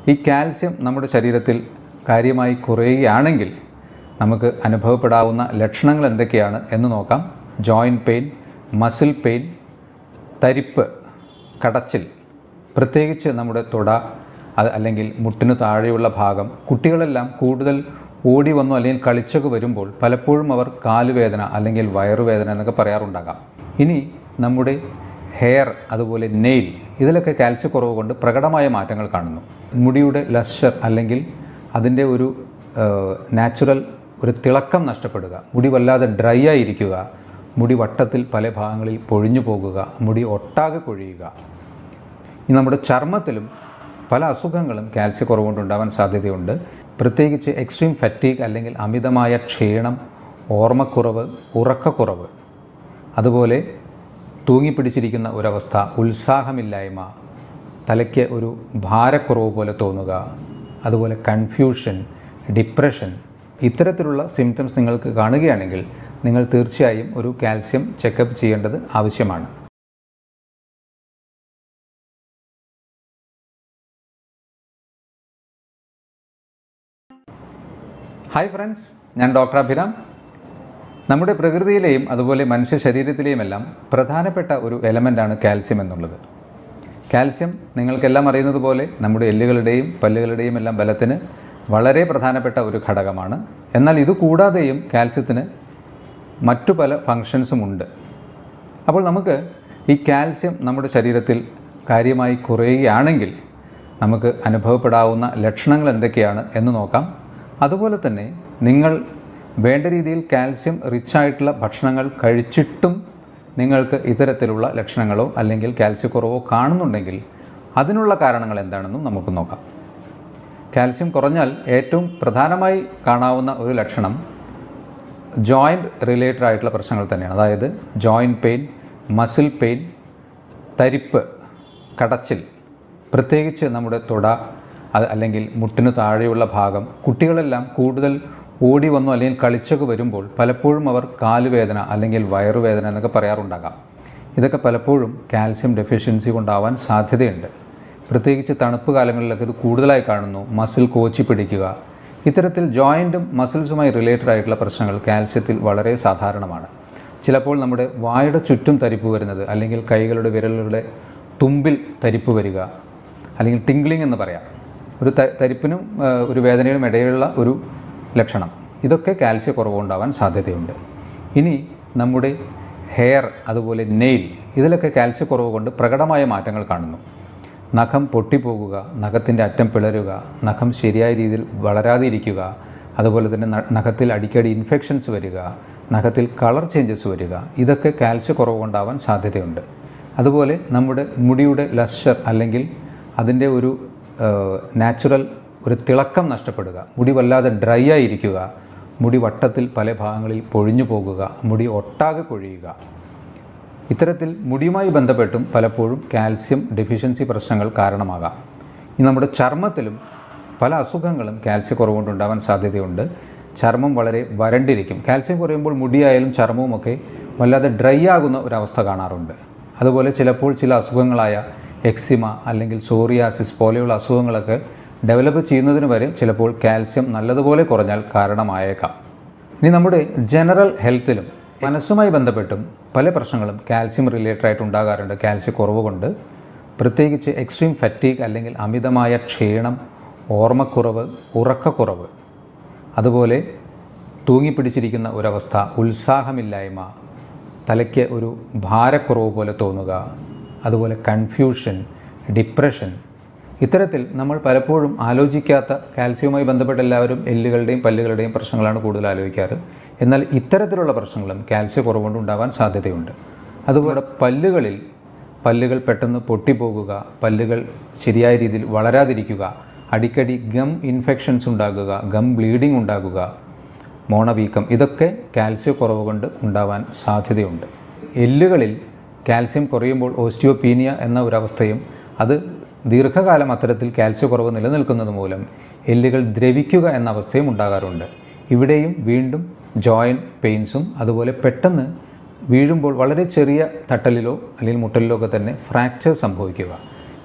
ഈ കാൽസ്യം നമ്മുടെ ശരീരത്തിൽ കാര്യമായി കുറയുകയാണെങ്കിൽ നമുക്ക് അനുഭവപ്പെടാവുന്ന ലക്ഷണങ്ങൾ എന്തൊക്കെയാണ് എന്ന് നോക്കാം ജോയിൻറ്റ് പെയിൻ മസിൽ പെയിൻ തരിപ്പ് കടച്ചിൽ പ്രത്യേകിച്ച് നമ്മുടെ തുട അത് അല്ലെങ്കിൽ മുട്ടിന് താഴെയുള്ള ഭാഗം കുട്ടികളെല്ലാം കൂടുതൽ ഓടി വന്നു അല്ലെങ്കിൽ കളിച്ചൊക്കെ വരുമ്പോൾ പലപ്പോഴും അവർ കാലുവേദന അല്ലെങ്കിൽ വയറുവേദന എന്നൊക്കെ പറയാറുണ്ടാകാം ഇനി നമ്മുടെ ഹെയർ അതുപോലെ നെയിൽ ഇതിലൊക്കെ കാൽസ്യക്കുറവ് കൊണ്ട് പ്രകടമായ മാറ്റങ്ങൾ കാണുന്നു മുടിയുടെ ലഷർ അല്ലെങ്കിൽ അതിൻ്റെ ഒരു നാച്ചുറൽ ഒരു തിളക്കം നഷ്ടപ്പെടുക മുടി വല്ലാതെ ഡ്രൈ ആയിരിക്കുക മുടി വട്ടത്തിൽ പല ഭാഗങ്ങളിൽ പൊഴിഞ്ഞു പോകുക മുടി ഒട്ടാകെ കൊഴിയുക ഇനി നമ്മുടെ ചർമ്മത്തിലും പല അസുഖങ്ങളും കാൽസ്യക്കുറവ് കൊണ്ടുണ്ടാവാൻ സാധ്യതയുണ്ട് പ്രത്യേകിച്ച് എക്സ്ട്രീം ഫറ്റീഗ് അല്ലെങ്കിൽ അമിതമായ ക്ഷീണം ഓർമ്മക്കുറവ് ഉറക്കക്കുറവ് അതുപോലെ തൂങ്ങിപ്പിടിച്ചിരിക്കുന്ന ഒരവസ്ഥ ഉത്സാഹമില്ലായ്മ തലയ്ക്ക് ഒരു ഭാരക്കുറവ് പോലെ തോന്നുക അതുപോലെ കൺഫ്യൂഷൻ ഡിപ്രഷൻ ഇത്തരത്തിലുള്ള സിംറ്റംസ് നിങ്ങൾക്ക് കാണുകയാണെങ്കിൽ നിങ്ങൾ തീർച്ചയായും ഒരു കാൽസ്യം ചെക്കപ്പ് ചെയ്യേണ്ടത് ആവശ്യമാണ് ഹായ് ഫ്രണ്ട്സ് ഞാൻ ഡോക്ടർ അഭിരാം നമ്മുടെ പ്രകൃതിയിലെയും അതുപോലെ മനുഷ്യ ശരീരത്തിലെയുമെല്ലാം പ്രധാനപ്പെട്ട ഒരു എലമെൻ്റാണ് കാൽസ്യം എന്നുള്ളത് കാൽസ്യം നിങ്ങൾക്കെല്ലാം അറിയുന്നത് പോലെ നമ്മുടെ എല്ലുകളുടെയും പല്ലുകളുടെയും എല്ലാം ബലത്തിന് വളരെ പ്രധാനപ്പെട്ട ഒരു ഘടകമാണ് എന്നാൽ ഇത് കൂടാതെയും കാൽസ്യത്തിന് മറ്റു പല ഫങ്ഷൻസും ഉണ്ട് അപ്പോൾ നമുക്ക് ഈ കാൽസ്യം നമ്മുടെ ശരീരത്തിൽ കാര്യമായി കുറയുകയാണെങ്കിൽ നമുക്ക് അനുഭവപ്പെടാവുന്ന ലക്ഷണങ്ങൾ എന്തൊക്കെയാണ് എന്ന് നോക്കാം അതുപോലെ തന്നെ നിങ്ങൾ വേണ്ട രീതിയിൽ കാൽസ്യം റിച്ചായിട്ടുള്ള ഭക്ഷണങ്ങൾ കഴിച്ചിട്ടും നിങ്ങൾക്ക് ഇത്തരത്തിലുള്ള ലക്ഷണങ്ങളോ അല്ലെങ്കിൽ കാൽസ്യക്കുറവോ കാണുന്നുണ്ടെങ്കിൽ അതിനുള്ള കാരണങ്ങൾ എന്താണെന്നും നമുക്ക് നോക്കാം കാൽസ്യം കുറഞ്ഞാൽ ഏറ്റവും പ്രധാനമായി കാണാവുന്ന ഒരു ലക്ഷണം ജോയിൻറ്റ് റിലേറ്റഡ് ആയിട്ടുള്ള പ്രശ്നങ്ങൾ തന്നെയാണ് അതായത് ജോയിൻറ്റ് പെയിൻ മസിൽ പെയിൻ തരിപ്പ് കടച്ചിൽ പ്രത്യേകിച്ച് നമ്മുടെ തുട അത് അല്ലെങ്കിൽ മുട്ടിന് താഴെയുള്ള ഭാഗം കുട്ടികളെല്ലാം കൂടുതൽ ഓടി വന്നു അല്ലെങ്കിൽ കളിച്ചൊക്കെ വരുമ്പോൾ പലപ്പോഴും അവർ കാലുവേദന അല്ലെങ്കിൽ വയറുവേദന എന്നൊക്കെ പറയാറുണ്ടാകാം ഇതൊക്കെ പലപ്പോഴും കാൽസ്യം ഡെഫിഷ്യൻസി കൊണ്ടാവാൻ സാധ്യതയുണ്ട് പ്രത്യേകിച്ച് തണുപ്പ് കാലങ്ങളിലൊക്കെ ഇത് കൂടുതലായി കാണുന്നു മസിൽ കോച്ചി പിടിക്കുക ഇത്തരത്തിൽ ജോയിൻറ്റും മസിൽസുമായി റിലേറ്റഡ് ആയിട്ടുള്ള പ്രശ്നങ്ങൾ കാൽസ്യത്തിൽ വളരെ സാധാരണമാണ് ചിലപ്പോൾ നമ്മുടെ വായുടെ ചുറ്റും തരിപ്പ് വരുന്നത് അല്ലെങ്കിൽ കൈകളുടെ വിരലുകളുടെ തുമ്പിൽ തരിപ്പ് വരിക അല്ലെങ്കിൽ ടിംഗ്ലിംഗ് എന്ന് പറയാം ഒരു ത തരിപ്പിനും ആ, ഒരു വേദനയിലും ഇടയിലുള്ള ഒരു ലക്ഷണം ഇതൊക്കെ കാൽസ്യ കുറവുണ്ടാവാൻ സാധ്യതയുണ്ട് ഇനി നമ്മുടെ ഹെയർ അതുപോലെ നെയിൽ ഇതിലൊക്കെ കാൽസ്യക്കുറവ് കൊണ്ട് പ്രകടമായ മാറ്റങ്ങൾ കാണുന്നു നഖം പൊട്ടിപ്പോകുക നഖത്തിൻ്റെ അറ്റം പിളരുക നഖം ശരിയായ രീതിയിൽ വളരാതെ ഇരിക്കുക അതുപോലെ തന്നെ ന- നഖത്തിൽ അടിക്കടി ഇൻഫെക്ഷൻസ് വരിക നഖത്തിൽ കളർ ചേഞ്ചസ് വരിക ഇതൊക്കെ കാൽസ്യക്കുറവ് കൊണ്ടാവാൻ സാധ്യതയുണ്ട് അതുപോലെ നമ്മുടെ മുടിയുടെ ലഷർ അല്ലെങ്കിൽ അതിൻ്റെ ഒരു നാച്ചുറൽ ഒരു തിളക്കം നഷ്ടപ്പെടുക മുടി വല്ലാതെ ഡ്രൈ ആയിരിക്കുക മുടി വട്ടത്തിൽ പല ഭാഗങ്ങളിൽ പൊഴിഞ്ഞു പോകുക മുടി ഒട്ടാകെ കൊഴിയുക ഇത്തരത്തിൽ മുടിയുമായി ബന്ധപ്പെട്ടും പലപ്പോഴും കാൽസ്യം ഡെഫിഷ്യൻസി പ്രശ്നങ്ങൾ കാരണമാകാം ഇനി നമ്മുടെ ചർമ്മത്തിലും പല അസുഖങ്ങളും കാൽസ്യക്കുറവ് കൊണ്ടുണ്ടാവാൻ സാധ്യതയുണ്ട് ചർമ്മം വളരെ വരണ്ടിരിക്കും കാൽസ്യം കുറയുമ്പോൾ മുടിയായാലും ചർമ്മവുമൊക്കെ വല്ലാതെ ഡ്രൈ ആകുന്ന ഒരവസ്ഥ കാണാറുണ്ട് അതുപോലെ ചിലപ്പോൾ ചില അസുഖങ്ങളായ എക്സിമ അല്ലെങ്കിൽ സോറിയാസിസ് പോലെയുള്ള അസുഖങ്ങളൊക്കെ ഡെവലപ്പ് ചെയ്യുന്നതിന് വരെ ചിലപ്പോൾ കാൽസ്യം നല്ലതുപോലെ കുറഞ്ഞാൽ കാരണമായേക്കാം ഇനി നമ്മുടെ ജനറൽ ഹെൽത്തിലും മനസ്സുമായി ബന്ധപ്പെട്ടും പല പ്രശ്നങ്ങളും കാൽസ്യം റിലേറ്റഡ് ആയിട്ട് ഉണ്ടാകാറുണ്ട് കാൽസ്യ കുറവ് കൊണ്ട് പ്രത്യേകിച്ച് എക്സ്ട്രീം ഫറ്റീഗ് അല്ലെങ്കിൽ അമിതമായ ക്ഷീണം ഓർമ്മക്കുറവ് ഉറക്കക്കുറവ് അതുപോലെ തൂങ്ങിപ്പിടിച്ചിരിക്കുന്ന ഒരവസ്ഥ ഉത്സാഹമില്ലായ്മ തലയ്ക്ക് ഒരു ഭാരക്കുറവ് പോലെ തോന്നുക അതുപോലെ കൺഫ്യൂഷൻ ഡിപ്രഷൻ ഇത്തരത്തിൽ നമ്മൾ പലപ്പോഴും ആലോചിക്കാത്ത കാൽസ്യവുമായി ബന്ധപ്പെട്ട എല്ലാവരും എല്ലുകളുടെയും പല്ലുകളുടെയും പ്രശ്നങ്ങളാണ് കൂടുതൽ ആലോചിക്കാറ് എന്നാൽ ഇത്തരത്തിലുള്ള പ്രശ്നങ്ങളും കാൽസ്യ കുറവുകൊണ്ട് ഉണ്ടാവാൻ സാധ്യതയുണ്ട് അതുപോലെ പല്ലുകളിൽ പല്ലുകൾ പെട്ടെന്ന് പൊട്ടിപ്പോകുക പല്ലുകൾ ശരിയായ രീതിയിൽ വളരാതിരിക്കുക അടിക്കടി ഗം ഇൻഫെക്ഷൻസ് ഉണ്ടാകുക ഗം ബ്ലീഡിംഗ് ഉണ്ടാകുക മോണവീക്കം ഇതൊക്കെ കാൽസ്യ കുറവ് കൊണ്ട് ഉണ്ടാവാൻ സാധ്യതയുണ്ട് എല്ലുകളിൽ കാൽസ്യം കുറയുമ്പോൾ ഓസ്റ്റിയോപീനിയ എന്ന ഒരവസ്ഥയും അത് ദീർഘകാലം അത്തരത്തിൽ കാൽസ്യക്കുറവ് നിലനിൽക്കുന്നത് മൂലം എല്ലുകൾ ദ്രവിക്കുക എന്ന അവസ്ഥയും ഉണ്ടാകാറുണ്ട് ഇവിടെയും വീണ്ടും ജോയിൻറ്റ് പെയിൻസും അതുപോലെ പെട്ടെന്ന് വീഴുമ്പോൾ വളരെ ചെറിയ തട്ടലിലോ അല്ലെങ്കിൽ മുട്ടലിലോ ഒക്കെ തന്നെ ഫ്രാക്ചർ സംഭവിക്കുക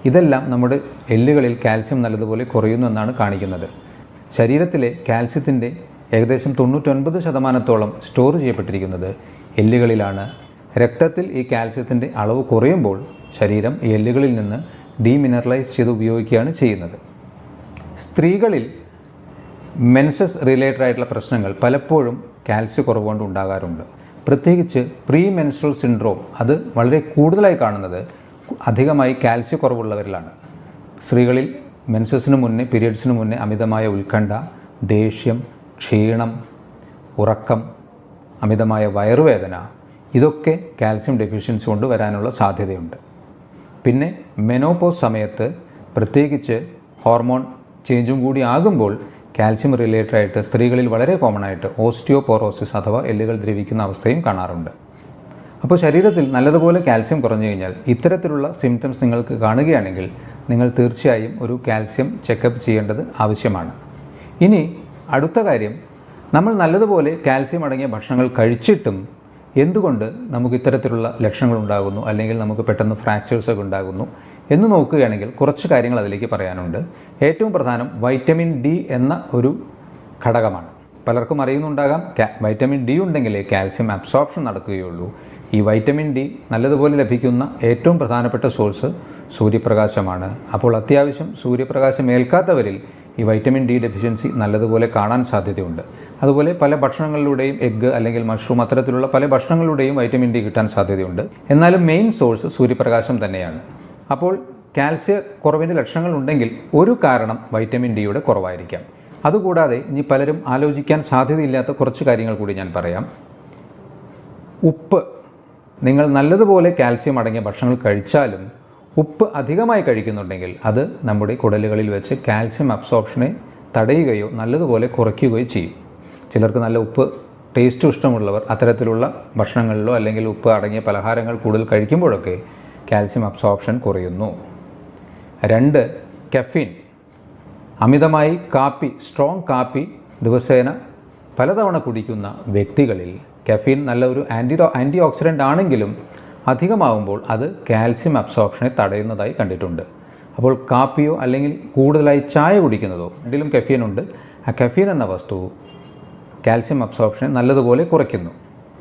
ഇതെല്ലാം നമ്മുടെ എല്ലുകളിൽ കാൽസ്യം നല്ലതുപോലെ കുറയുന്നു എന്നാണ് കാണിക്കുന്നത് ശരീരത്തിലെ കാൽസ്യത്തിൻ്റെ ഏകദേശം തൊണ്ണൂറ്റൊൻപത് ശതമാനത്തോളം സ്റ്റോർ ചെയ്യപ്പെട്ടിരിക്കുന്നത് എല്ലുകളിലാണ് രക്തത്തിൽ ഈ കാൽസ്യത്തിൻ്റെ അളവ് കുറയുമ്പോൾ ശരീരം ഈ എല്ലുകളിൽ നിന്ന് ഡീമിനറലൈസ് ചെയ്ത് ഉപയോഗിക്കുകയാണ് ചെയ്യുന്നത് സ്ത്രീകളിൽ മെൻസസ് റിലേറ്റഡ് ആയിട്ടുള്ള പ്രശ്നങ്ങൾ പലപ്പോഴും കാൽസ്യ കുറവ് കൊണ്ട് ഉണ്ടാകാറുണ്ട് പ്രത്യേകിച്ച് പ്രീ മെൻസ്ട്രൽ സിൻഡ്രോം അത് വളരെ കൂടുതലായി കാണുന്നത് അധികമായി കാൽസ്യ കുറവുള്ളവരിലാണ് സ്ത്രീകളിൽ മെൻസസിന് മുന്നേ പീരിയഡ്സിന് മുന്നേ അമിതമായ ഉത്കണ്ഠ ദേഷ്യം ക്ഷീണം ഉറക്കം അമിതമായ വയറുവേദന ഇതൊക്കെ കാൽസ്യം ഡെഫിഷ്യൻസി കൊണ്ട് വരാനുള്ള സാധ്യതയുണ്ട് പിന്നെ മെനോപോസ് സമയത്ത് പ്രത്യേകിച്ച് ഹോർമോൺ ചേഞ്ചും കൂടി ആകുമ്പോൾ കാൽസ്യം റിലേറ്റഡ് ആയിട്ട് സ്ത്രീകളിൽ വളരെ കോമൺ ആയിട്ട് ഓസ്റ്റിയോപോറോസിസ് അഥവാ എല്ലുകൾ ദ്രവിക്കുന്ന അവസ്ഥയും കാണാറുണ്ട് അപ്പോൾ ശരീരത്തിൽ നല്ലതുപോലെ കാൽസ്യം കുറഞ്ഞു കഴിഞ്ഞാൽ ഇത്തരത്തിലുള്ള സിംറ്റംസ് നിങ്ങൾക്ക് കാണുകയാണെങ്കിൽ നിങ്ങൾ തീർച്ചയായും ഒരു കാൽസ്യം ചെക്കപ്പ് ചെയ്യേണ്ടത് ആവശ്യമാണ് ഇനി അടുത്ത കാര്യം നമ്മൾ നല്ലതുപോലെ കാൽസ്യം അടങ്ങിയ ഭക്ഷണങ്ങൾ കഴിച്ചിട്ടും എന്തുകൊണ്ട് നമുക്ക് ഇത്തരത്തിലുള്ള ലക്ഷണങ്ങൾ ഉണ്ടാകുന്നു അല്ലെങ്കിൽ നമുക്ക് പെട്ടെന്ന് ഫ്രാക്ചേഴ്സ് ഒക്കെ ഉണ്ടാകുന്നു എന്ന് നോക്കുകയാണെങ്കിൽ കുറച്ച് കാര്യങ്ങൾ അതിലേക്ക് പറയാനുണ്ട് ഏറ്റവും പ്രധാനം വൈറ്റമിൻ ഡി എന്ന ഒരു ഘടകമാണ് പലർക്കും അറിയുന്നുണ്ടാകാം കാ- വൈറ്റമിൻ ഡി ഉണ്ടെങ്കിലേ കാൽസ്യം അബ്സോർപ്ഷൻ നടക്കുകയുള്ളൂ ഈ വൈറ്റമിൻ ഡി നല്ലതുപോലെ ലഭിക്കുന്ന ഏറ്റവും പ്രധാനപ്പെട്ട സോഴ്സ് സൂര്യപ്രകാശമാണ് അപ്പോൾ അത്യാവശ്യം സൂര്യപ്രകാശം ഏൽക്കാത്തവരിൽ ഈ വൈറ്റമിൻ ഡി ഡെഫിഷ്യൻസി നല്ലതുപോലെ കാണാൻ സാധ്യതയുണ്ട് അതുപോലെ പല ഭക്ഷണങ്ങളിലൂടെയും എഗ്ഗ് അല്ലെങ്കിൽ മഷ്റൂം അത്തരത്തിലുള്ള പല ഭക്ഷണങ്ങളിലൂടെയും വൈറ്റമിൻ ഡി കിട്ടാൻ സാധ്യതയുണ്ട് എന്നാലും മെയിൻ സോഴ്സ് സൂര്യപ്രകാശം തന്നെയാണ് അപ്പോൾ കാൽസ്യ കുറവിൻ്റെ ലക്ഷണങ്ങൾ ഉണ്ടെങ്കിൽ ഒരു കാരണം വൈറ്റമിൻ ഡിയുടെ കുറവായിരിക്കാം അതുകൂടാതെ ഇനി പലരും ആലോചിക്കാൻ സാധ്യതയില്ലാത്ത കുറച്ച് കാര്യങ്ങൾ കൂടി ഞാൻ പറയാം ഉപ്പ് നിങ്ങൾ നല്ലതുപോലെ കാൽസ്യം അടങ്ങിയ ഭക്ഷണങ്ങൾ കഴിച്ചാലും ഉപ്പ് അധികമായി കഴിക്കുന്നുണ്ടെങ്കിൽ അത് നമ്മുടെ കുടലുകളിൽ വെച്ച് കാൽസ്യം അബ്സോർപ്ഷനെ തടയുകയോ നല്ലതുപോലെ കുറയ്ക്കുകയോ ചെയ്യും ചിലർക്ക് നല്ല ഉപ്പ് ടേസ്റ്റ് ഇഷ്ടമുള്ളവർ അത്തരത്തിലുള്ള ഭക്ഷണങ്ങളിലോ അല്ലെങ്കിൽ ഉപ്പ് അടങ്ങിയ പലഹാരങ്ങൾ കൂടുതൽ കഴിക്കുമ്പോഴൊക്കെ കാൽസ്യം അബ്സോർപ്ഷൻ കുറയുന്നു രണ്ട് കഫീൻ അമിതമായി കാപ്പി സ്ട്രോങ് കാപ്പി ദിവസേന പലതവണ കുടിക്കുന്ന വ്യക്തികളിൽ കഫീൻ നല്ല ഒരു ആൻറ്റി ആൻറ്റി ഓക്സിഡൻ്റ് ആണെങ്കിലും അധികമാവുമ്പോൾ അത് കാൽസ്യം അബ്സോർപ്ഷനെ തടയുന്നതായി കണ്ടിട്ടുണ്ട് അപ്പോൾ കാപ്പിയോ അല്ലെങ്കിൽ കൂടുതലായി ചായ കുടിക്കുന്നതോ രണ്ടിലും കഫീൻ ഉണ്ട് ആ കഫീൻ എന്ന വസ്തു കാൽസ്യം അബ്സോർപ്ഷനെ നല്ലതുപോലെ കുറയ്ക്കുന്നു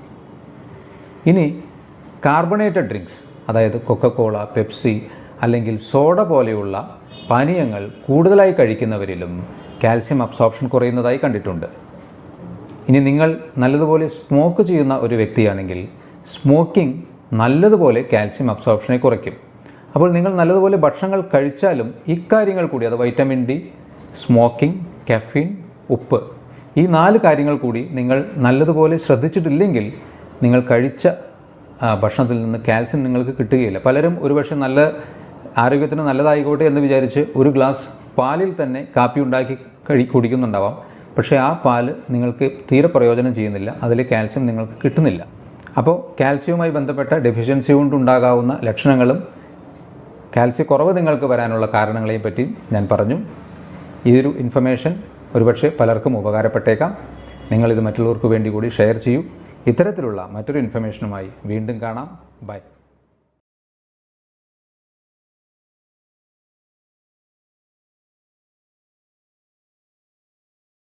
ഇനി കാർബണേറ്റഡ് ഡ്രിങ്ക്സ് അതായത് കൊക്കക്കോള പെപ്സി അല്ലെങ്കിൽ സോഡ പോലെയുള്ള പാനീയങ്ങൾ കൂടുതലായി കഴിക്കുന്നവരിലും കാൽസ്യം അബ്സോർപ്ഷൻ കുറയുന്നതായി കണ്ടിട്ടുണ്ട് ഇനി നിങ്ങൾ നല്ലതുപോലെ സ്മോക്ക് ചെയ്യുന്ന ഒരു വ്യക്തിയാണെങ്കിൽ സ്മോക്കിംഗ് നല്ലതുപോലെ കാൽസ്യം അബ്സോർപ്ഷനെ കുറയ്ക്കും അപ്പോൾ നിങ്ങൾ നല്ലതുപോലെ ഭക്ഷണങ്ങൾ കഴിച്ചാലും ഇക്കാര്യങ്ങൾ കൂടി അത് വൈറ്റമിൻ ഡി സ്മോക്കിംഗ് കഫീൻ ഉപ്പ് ഈ നാല് കാര്യങ്ങൾ കൂടി നിങ്ങൾ നല്ലതുപോലെ ശ്രദ്ധിച്ചിട്ടില്ലെങ്കിൽ നിങ്ങൾ കഴിച്ച ആ, ഭക്ഷണത്തിൽ നിന്ന് കാൽസ്യം നിങ്ങൾക്ക് കിട്ടുകയില്ല പലരും ഒരുപക്ഷെ നല്ല ആരോഗ്യത്തിന് നല്ലതായിക്കോട്ടെ എന്ന് വിചാരിച്ച് ഒരു ഗ്ലാസ് പാലിൽ തന്നെ കാപ്പി ഉണ്ടാക്കി കഴി കുടിക്കുന്നുണ്ടാവാം പക്ഷേ ആ പാല് നിങ്ങൾക്ക് തീരെ പ്രയോജനം ചെയ്യുന്നില്ല അതിൽ കാൽസ്യം നിങ്ങൾക്ക് കിട്ടുന്നില്ല അപ്പോൾ കാൽസ്യവുമായി ബന്ധപ്പെട്ട ഡെഫിഷ്യൻസി കൊണ്ടുണ്ടാകാവുന്ന ലക്ഷണങ്ങളും കാൽസ്യ കുറവ് നിങ്ങൾക്ക് വരാനുള്ള കാരണങ്ങളെയും പറ്റി ഞാൻ പറഞ്ഞു ഈ ഒരു ഇൻഫർമേഷൻ ഒരുപക്ഷെ പലർക്കും ഉപകാരപ്പെട്ടേക്കാം നിങ്ങളിത് മറ്റുള്ളവർക്ക് വേണ്ടി കൂടി ഷെയർ ചെയ്യൂ ഇത്തരത്തിലുള്ള മറ്റൊരു ഇൻഫർമേഷനുമായി വീണ്ടും കാണാം ബൈ